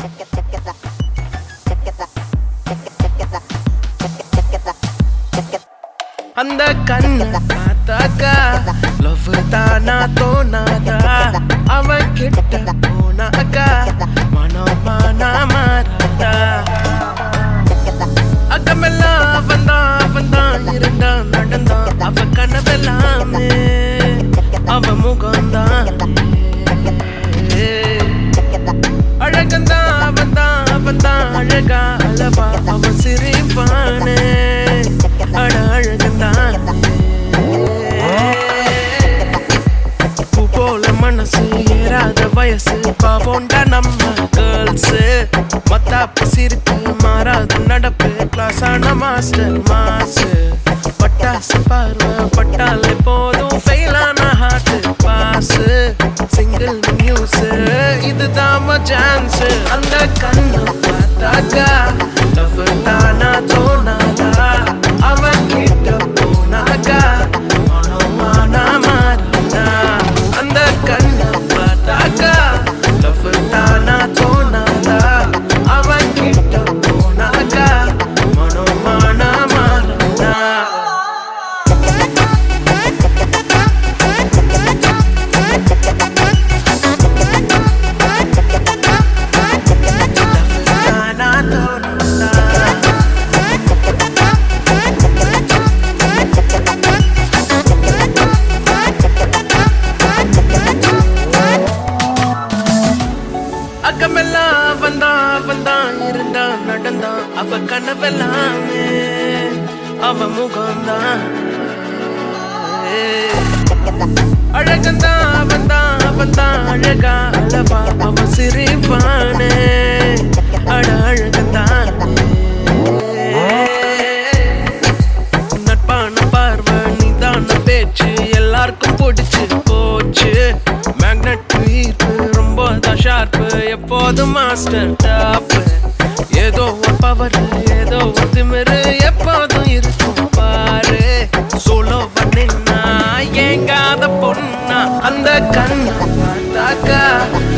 அந்த கண்ணு பார்த்தாக்கா லவ் தானா தோணாதா அவன் கிட்ட போனாக்கா மனம் மானா மாறாதா அக்கமெல்லாம் அவன் தான் அவன் தான் இருந்தான் நடந்தான் அவ கனவெல்லாமே அவ முகம்தான் அழகந்தான் அவன் தான் அவன் தான் அழகா அளவா அவன் சிரிப்பானே அட அழகந்தான் பூ போல மனசு ஏறாத வயசு பாவோண்டா நம்ம கேர்ள்ஸ் மத்தாப்பு சிரிப்பு மாறாத நடப்பு கிளாஸ் ஆன மாஸ்டர் மாசு பட்டாசு பார்வை பட்டாலே போதும் ஃபெயிலான ஹார்ட் பாஸ் சிங்கிள் நியூஸ் இதுதான் சான்ஸ் அந்த கண்ணு பார்த்தாக்கா லவ் தானா தோணாதா அவன் கிட்ட போனாக்கா மனமானா மாறாதா அந்த கண்ணு பார்த்தாக்கா லவ் தானா தோணாதா அவன் கிட்ட போனாக்கா மனமானா மாறாதா தானா தோணாதா அக்கமெல்லாம் அவன்தான் அவன்தான் இருந்தான் நடந்தான் அவ கனவெல்லாமே அவ முகம்தான் அழகந்தான் அவன்தான் அவன்தான் அழகா அளவா அவன் சிரிப்பானே அட அழகந்தான் நட்பான பார்வை நிதான பேச்சு எல்லாருக்கும் பிடிச்சு போச்சு மேக்னெட் ஈர்ப்பு ரொம்ப தான் ஷார்ப்பு எப்போதும் மாஸ்டர் டாப் ஏதோ ஒரு பவர் ஏதோ ஒரு திமிரு எப்போதும் இருக்கும் பாரு சோலோ பண்ணினா ஏங்காத பொண்ணா அந்த கண்ணு பார்த்தாக்கா